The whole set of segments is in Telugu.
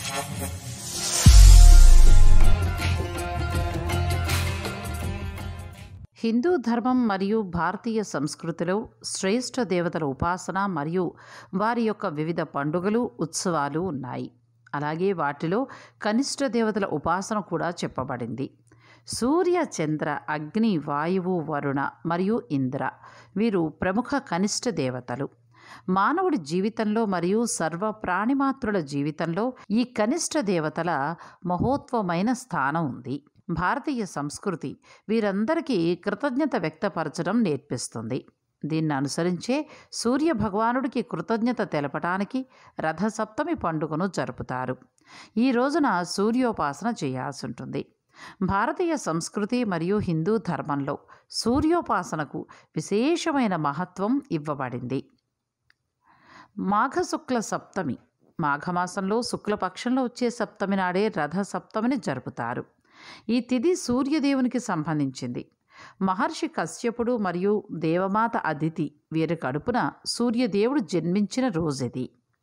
హిందూ ధర్మం మరియు భారతీయ సంస్కృతిలో శ్రేష్ఠ దేవతల ఉపాసన మరియు వారి యొక్క వివిధ పండుగలు ఉత్సవాలు ఉన్నాయి అలాగే వాటిలో కనిష్ట దేవతల ఉపాసన కూడా చెప్పబడింది సూర్య చంద్ర అగ్ని వాయువు వరుణ మరియు ఇంద్ర వీరు ప్రముఖ కనిష్ట దేవతలు మానవుడి జీవితంలో మరియు సర్వ ప్రాణిమాత్రుల జీవితంలో ఈ కనిష్ట దేవతల మహోత్వమైన స్థానం ఉంది భారతీయ సంస్కృతి వీరందరికీ కృతజ్ఞత వ్యక్తపరచడం నేర్పిస్తుంది దీన్ని అనుసరించే సూర్య భగవానుడికి కృతజ్ఞత తెలపడానికి రథసప్తమి పండుగను జరుపుతారు ఈ రోజున సూర్యోపాసన చేయాల్సి ఉంటుంది భారతీయ సంస్కృతి మరియు హిందూ ధర్మంలో సూర్యోపాసనకు విశేషమైన మహత్వం ఇవ్వబడింది మాఘశుక్ల సప్తమి మాఘమాసంలో శుక్లపక్షంలో వచ్చే సప్తమి నాడే రథ సప్తమిని జరుపుతారు ఈ తిథి సూర్యదేవునికి సంబంధించింది మహర్షి కశ్యపుడు మరియు దేవమాత అదితి వీరి కడుపున సూర్యదేవుడు జన్మించిన రోజుది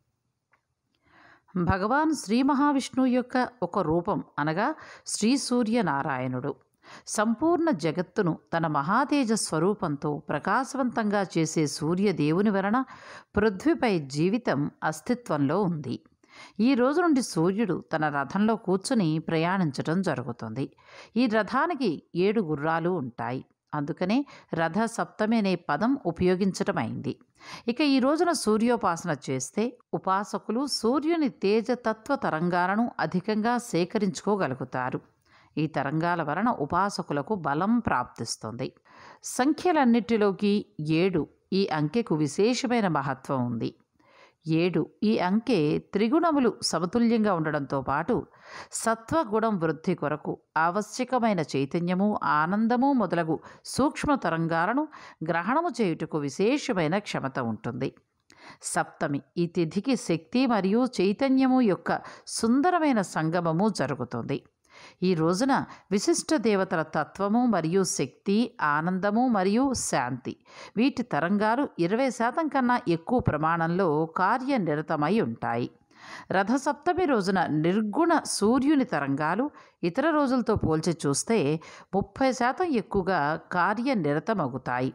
భగవాన్ శ్రీ మహావిష్ణువు యొక్క ఒక రూపం అనగా శ్రీ సూర్యనారాయణుడు సంపూర్ణ జగత్తును తన మహాతేజ స్వరూపంతో ప్రకాశవంతంగా చేసే సూర్యదేవుని వలన పృథ్వీపై జీవితం అస్తిత్వంలో ఉంది ఈ రోజు నుండి సూర్యుడు తన రథంలో కూర్చుని ప్రయాణించడం జరుగుతుంది ఈ రథానికి ఏడు గుర్రాలు ఉంటాయి అందుకనే రథ సప్తమి అనే పదం ఉపయోగించటం అయింది ఇక ఈ రోజున సూర్యోపాసన చేస్తే ఉపాసకులు సూర్యుని తేజతత్వ తరంగాలను అధికంగా సేకరించుకోగలుగుతారు ఈ తరంగాల వలన ఉపాసకులకు బలం ప్రాప్తిస్తుంది సంఖ్యలన్నిటిలోకి ఏడు ఈ అంకెకు విశేషమైన మహత్వం ఉంది ఏడు ఈ అంకె త్రిగుణములు సమతుల్యంగా ఉండడంతో పాటు సత్వగుణం వృద్ధి కొరకు ఆవశ్యకమైన చైతన్యము ఆనందము మొదలగు సూక్ష్మ తరంగాలను గ్రహణము చేయుటకు విశేషమైన క్షమత ఉంటుంది సప్తమి ఈ తిథికి శక్తి మరియు చైతన్యము యొక్క సుందరమైన సంగమము జరుగుతుంది ఈ రోజున విశిష్ట దేవతల తత్వము మరియు శక్తి ఆనందము మరియు శాంతి వీటి తరంగాలు ఇరవై శాతం కన్నా ఎక్కువ ప్రమాణంలో కార్యనిరతమై ఉంటాయి రథసప్తమి రోజున నిర్గుణ సూర్యుని తరంగాలు ఇతర రోజులతో పోల్చి చూస్తే ముప్పై శాతం ఎక్కువగా కార్యనిరతమవుతాయి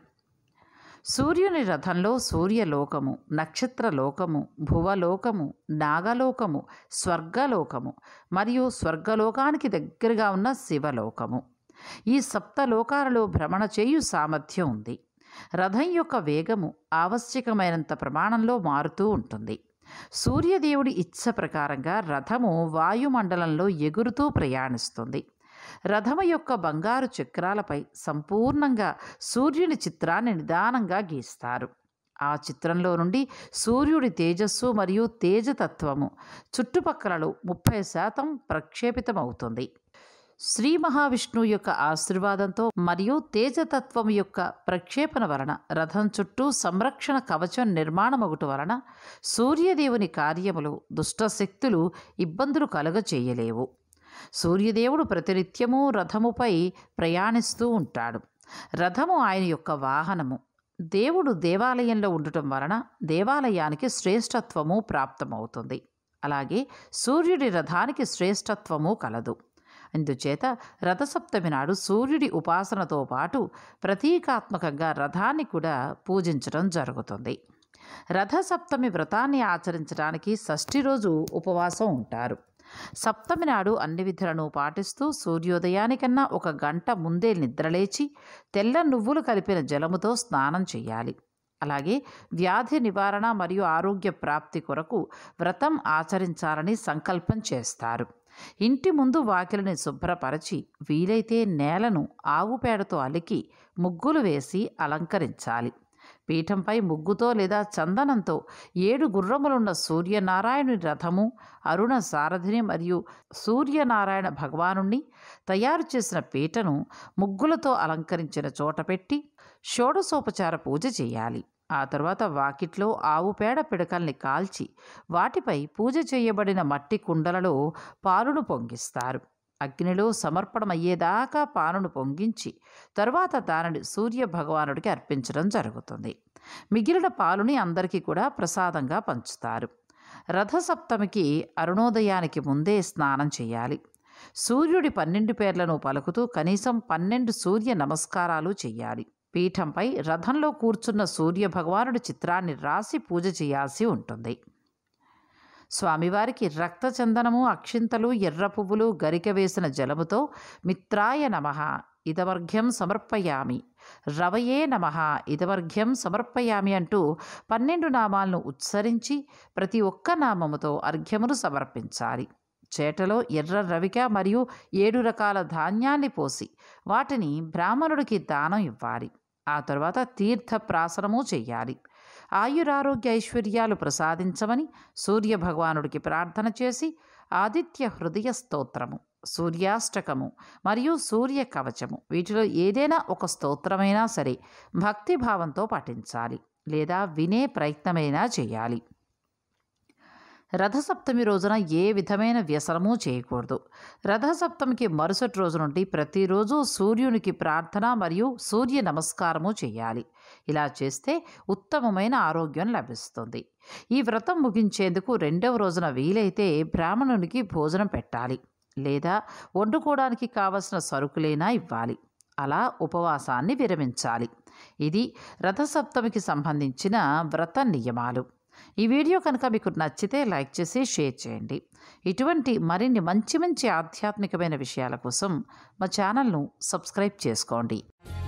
సూర్యుని రథంలో సూర్యలోకము నక్షత్రలోకము భువలోకము నాగలోకము స్వర్గలోకము మరియు స్వర్గలోకానికి దగ్గరగా ఉన్న శివలోకము ఈ సప్తలోకాలలో భ్రమణ చేయు సామర్థ్యం ఉంది రథం యొక్క వేగము ఆవశ్యకమైనంత ప్రమాణంలో మారుతూ ఉంటుంది సూర్యదేవుడి ఇచ్చ ప్రకారంగా రథము వాయుమండలంలో ఎగురుతూ ప్రయాణిస్తుంది రథము యొక్క బంగారు చక్రాలపై సంపూర్ణంగా సూర్యుని చిత్రాన్ని నిదానంగా గీస్తారు ఆ చిత్రంలో నుండి సూర్యుడి తేజస్సు మరియు తేజతత్వము చుట్టుపక్కలలో ముప్పై శాతం ప్రక్షేపితమవుతుంది శ్రీ మహావిష్ణువు యొక్క ఆశీర్వాదంతో మరియు తేజతత్వం యొక్క ప్రక్షేపణ వలన రథం చుట్టూ సంరక్షణ కవచం నిర్మాణమగుట వలన సూర్యదేవుని కార్యములు దుష్టశక్తులు ఇబ్బందులు కలుగచేయలేవు సూర్యదేవుడు ప్రతినిత్యము రథముపై ప్రయాణిస్తూ ఉంటాడు రథము ఆయన యొక్క వాహనము దేవుడు దేవాలయంలో ఉండటం వలన దేవాలయానికి శ్రేష్టత్వము ప్రాప్తమవుతుంది అలాగే సూర్యుడి రథానికి శ్రేష్టత్వము కలదు అందుచేత రథసప్తమి నాడు సూర్యుడి ఉపాసనతో పాటు ప్రతీకాత్మకంగా రథాన్ని కూడా పూజించడం జరుగుతుంది రథసప్తమి వ్రతాన్ని ఆచరించడానికి షష్ఠి రోజు ఉపవాసం ఉంటారు సప్తమి నాడు అన్ని విధులను పాటిస్తూ సూర్యోదయానికన్నా ఒక గంట ముందే నిద్రలేచి తెల్ల నువ్వులు కలిపిన జలముతో స్నానం చేయాలి అలాగే వ్యాధి నివారణ మరియు ఆరోగ్య ప్రాప్తి కొరకు వ్రతం ఆచరించాలని సంకల్పం చేస్తారు ఇంటి ముందు వాకిలిని శుభ్రపరచి వీలైతే నేలను ఆవు పేడతో అలికి ముగ్గులు వేసి అలంకరించాలి పీఠంపై ముగ్గుతో లేదా చందనంతో ఏడు గుర్రములున్న సూర్యనారాయణుని రథము అరుణ సారథిని మరియు సూర్యనారాయణ భగవానుణ్ణి తయారు చేసిన పీటను ముగ్గులతో అలంకరించిన చోట పెట్టి షోడసోపచార పూజ చేయాలి ఆ తర్వాత వాకిట్లో ఆవు పేడ పిడకల్ని కాల్చి వాటిపై పూజ చేయబడిన మట్టి కుండలలో పాలును పొంగిస్తారు అగ్నిలో సమర్పణమయ్యేదాకా పానును పొంగించి తరువాత దానిని సూర్య భగవానుడికి అర్పించడం జరుగుతుంది మిగిలిన పాలుని అందరికీ కూడా ప్రసాదంగా పంచుతారు రథసప్తమికి అరుణోదయానికి ముందే స్నానం చేయాలి సూర్యుడి పన్నెండు పేర్లను పలుకుతూ కనీసం పన్నెండు సూర్య నమస్కారాలు చేయాలి పీఠంపై రథంలో కూర్చున్న సూర్య భగవానుడి చిత్రాన్ని రాసి పూజ చేయాల్సి ఉంటుంది స్వామివారికి రక్తచందనము అక్షింతలు ఎర్ర పువ్వులు గరిక వేసిన జలముతో మిత్రాయ నమ ఇదవర్ఘ్యం సమర్పయామి రవయే నమ ఇదవర్ఘ్యం సమర్పయామి అంటూ పన్నెండు నామాలను ఉచ్చరించి ప్రతి ఒక్క నామముతో అర్ఘ్యమును సమర్పించాలి చేటలో ఎర్ర రవిక మరియు ఏడు రకాల ధాన్యాన్ని పోసి వాటిని బ్రాహ్మణుడికి దానం ఇవ్వాలి ఆ తర్వాత తీర్థ ప్రాసనము చెయ్యాలి ఆయురారోగ్య ఐశ్వర్యాలు ప్రసాదించమని సూర్య భగవానుడికి ప్రార్థన చేసి ఆదిత్య హృదయ స్తోత్రము సూర్యాష్టకము మరియు సూర్య కవచము వీటిలో ఏదైనా ఒక స్తోత్రమైనా సరే భక్తిభావంతో పఠించాలి లేదా వినే ప్రయత్నమైనా చేయాలి రథసప్తమి రోజున ఏ విధమైన వ్యసనము చేయకూడదు రథసప్తమికి మరుసటి రోజు నుండి ప్రతిరోజు సూర్యునికి ప్రార్థన మరియు సూర్య నమస్కారము చేయాలి ఇలా చేస్తే ఉత్తమమైన ఆరోగ్యం లభిస్తుంది ఈ వ్రతం ముగించేందుకు రెండవ రోజున వీలైతే బ్రాహ్మణునికి భోజనం పెట్టాలి లేదా వండుకోవడానికి కావలసిన సరుకులైనా ఇవ్వాలి అలా ఉపవాసాన్ని విరమించాలి ఇది రథసప్తమికి సంబంధించిన వ్రత నియమాలు ఈ వీడియో కనుక మీకు నచ్చితే లైక్ చేసి షేర్ చేయండి ఇటువంటి మరిన్ని మంచి మంచి ఆధ్యాత్మికమైన విషయాల కోసం మా ఛానల్ను సబ్స్క్రైబ్ చేసుకోండి